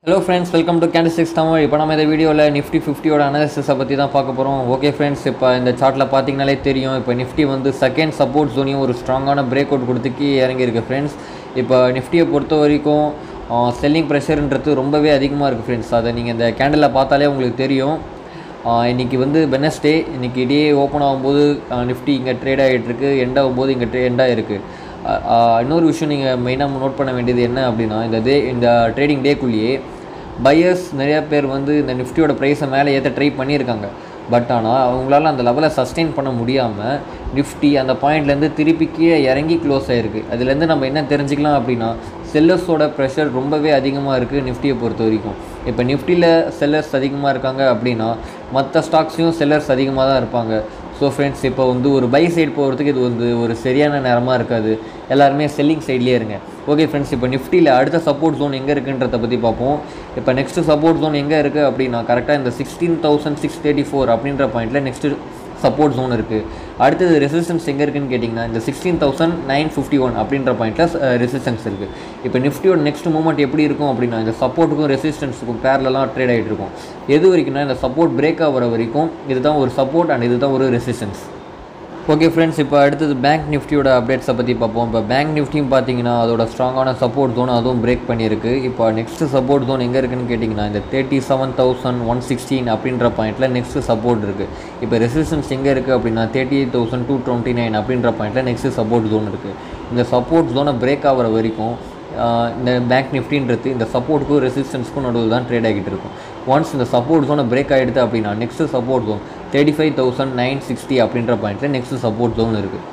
hello friends welcome to candlesticks Tamil இப்போ நம்ம இந்த வீடியோவில் நிஃப்டி ஃபிஃப்டியோட அனாலிசிஸை பற்றி தான் பார்க்க போகிறோம் ஓகே ஃப்ரெண்ட்ஸ் இப்போ இந்த சார்ட்டில் பார்த்தீங்கனாலே தெரியும் இப்போ நிஃப்டி வந்து செகண்ட் சப்போர்ட் ஜோனையும் ஒரு ஸ்ட்ராங்கான பிரேக் அவுட் கொடுத்துக்கி இறங்கியிருக்கு ஃப்ரெண்ட்ஸ் இப்போ நிஃப்டியை பொறுத்த வரைக்கும் செல்லிங் ப்ரெஷர்ன்றது ரொம்பவே அதிகமாக இருக்குது ஃப்ரெண்ட்ஸ் அதை நீங்கள் இந்த கேண்டலில் பார்த்தாலே உங்களுக்கு தெரியும் ஆஹ் இன்னைக்கு வந்து வெனஸ்டே இன்னைக்கு இடையே ஓப்பன் ஆகும்போது நிஃப்டி இங்கே ட்ரேட் ஆகிட்டுருக்கு எண்ட் ஆகும்போது இங்கே ட்ரே எண்ட் ஆகிருக்கு இன்னொரு விஷயம் நீங்கள் மெயினாக நோட் பண்ண வேண்டியது என்ன அப்படின்னா இந்த டே இந்த ட்ரேடிங் டேக்குள்ளேயே பையர்ஸ் நிறைய பேர் வந்து இந்த நிஃப்டியோட ப்ரைஸை மேலே ஏற்ற ட்ரை பண்ணியிருக்காங்க பட் ஆனால் அவங்களால அந்த லெவலை சஸ்டெயின் பண்ண முடியாமல் நிஃப்டி அந்த பாயிண்ட்லேருந்து திருப்பி கீழே இறங்கி க்ளோஸ் ஆகிருக்கு அதுலேருந்து நம்ம என்ன தெரிஞ்சுக்கலாம் அப்படின்னா செல்லர்ஸோட ப்ரெஷர் ரொம்பவே அதிகமாக இருக்குது நிஃப்டியை பொறுத்த வரைக்கும் இப்போ நிஃப்டியில் செல்லர்ஸ் அதிகமாக இருக்காங்க அப்படின்னா மற்ற ஸ்டாக்ஸையும் செல்லர்ஸ் அதிகமாக தான் இருப்பாங்க ஸோ ஃப்ரெண்ட்ஸ் இப்போ வந்து ஒரு பை சைடு போகிறதுக்கு இது வந்து ஒரு சரியான நேரமாக இருக்காது எல்லாருமே செல்லிங் சைட்லேயே இருங்க ஓகே ஃப்ரெண்ட்ஸ் இப்போ நிஃப்டியில் அடுத்த சப்போர்ட் ஜோன் எங்கே இருக்குன்றத பற்றி பார்ப்போம் இப்போ நெக்ஸ்ட்டு சப்போர்ட் ஜோன் எங்கே இருக்குது அப்படின்னா கரெக்டாக இந்த sixteen thousand six thirty four அப்படின்ற பாயிண்ட்டில் நெக்ஸ்ட்டு சப்போர்ட் ஜோன் இருக்குது அடுத்தது ரெசிஸ்டன்ஸ் எங்கே இருக்குன்னு கேட்டிங்கன்னா இந்த sixteen thousand nine fifty one அப்படின்ற பாயிண்ட்டில் ரெசிஸ்டன்ஸ் இருக்குது இப்போ நிஃப்டியோட நெக்ஸ்ட் மூமெண்ட் எப்படி இருக்கும் அப்படின்னா இந்த சப்போர்ட்டுக்கும் ரெசிஸ்டன்ஸுக்கும் பேரலாம் ட்ரேட் ஆகிட்டு இருக்கும் எது வரைக்கும்னா இந்த சப்போர்ட் பிரேக் ஆகிற வரைக்கும் இதுதான் ஒரு சப்போர்ட் அண்ட் இதுதான் ஒரு ரெசிஸ்டன்ஸ் ஓகே ஃப்ரெண்ட்ஸ் இப்போ அடுத்தது பேங்க் நிஃப்டியோட அப்டேட்ஸை பற்றி பார்ப்போம் இப்போ பேங்க் நிஃப்டியும் பார்த்தீங்கன்னா அதோட ஸ்ட்ராங்கான சப்போர்ட் ஜோன் அதுவும் பிரேக் பண்ணியிருக்கு இப்போ நெக்ஸ்ட் சப்போர்ட் ஜோன் எங்கே இருக்குன்னு கேட்டிங்கன்னா இந்த thirty seven thousand one sixteen அப்படின்ற பாயிண்ட்டில் நெக்ஸ்ட் சப்போர்ட் இருக்குது இப்போ ரெசிஸ்டன்ஸ் எங்கே இருக்குது அப்படின்னா thirty eight thousand two twenty nine அப்படின்ற பாயிண்ட்டில் நெக்ஸ்ட் சப்போர்ட் ஜோன் இருக்குது இந்த சப்போர்ட் ஜோனை பிரேக் ஆகிற வரைக்கும் ஆஹ் இந்த பேங்க் நிஃப்டின்றது இந்த சப்போர்ட்டுக்கும் ரெசிஸ்டன்ஸ்க்கும் நடுவில் தான் ட்ரேட் ஆகிட்டு இருக்கும் ஒன்ஸ் இந்த சப்போர்ட் ஜோனை பிரேக் ஆகிடுது அப்படின்னா next support zone thirty five thousand nine sixty அப்படின்ற பாயிண்ட்டில் நெக்ஸ்ட் சப்போர்ட் ஜோன் இருக்குது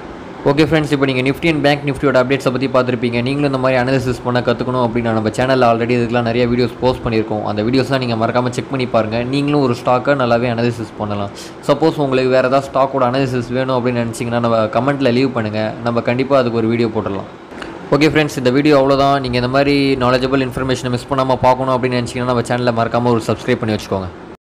ஓகே ஃப்ரெண்ட்ஸ் இப்போ நீங்கள் நிஃப்டி அண்ட் பேங்க் நிஃப்டியோட அப்டேட்ஸை பற்றி பார்த்துருப்பீங்க நீங்களும் இந்த மாதிரி அனாலிசிஸ் பண்ண கற்றுக்கணும் அப்படின்னா நம்ம சேனலில் ஆல்ரெடி இதுக்கெலாம் நிறைய வீடியோஸ் போஸ்ட் பண்ணியிருக்கோம் அந்த வீடியோஸ்லாம் நீங்கள் மறக்காமல் செக் பண்ணி பாருங்கள் நீங்களும் ஒரு ஸ்டாக்கை நல்லாவே அனாலிசிஸ் பண்ணலாம் சப்போஸ் உங்களுக்கு வேறு ஏதாவது ஸ்டாக்கோட அனாலிசிஸ் வேணும் அப்படின்னு நினச்சிங்கன்னா நம்ம கமெண்ட்டில் லீவ் பண்ணுங்கள் நம்ம கண்டிப்பாக அதுக்கு ஒரு வீடியோ போட்டுடலாம் ஓகே ஃப்ரெண்ட்ஸ் இந்த வீடியோ அவ்வளோதான் நீங்கள் இந்த மாதிரி நாலேஜபிள் இன்ஃபர்மேஷனை மிஸ் பண்ணாமல் பார்க்கணும் அப்படின்னு நினச்சிங்கன்னா நம்ம சேனலில் மறக்காமல் ஒரு சப்ஸ்கிரைப் பண்ணி வச்சுக்கோங்க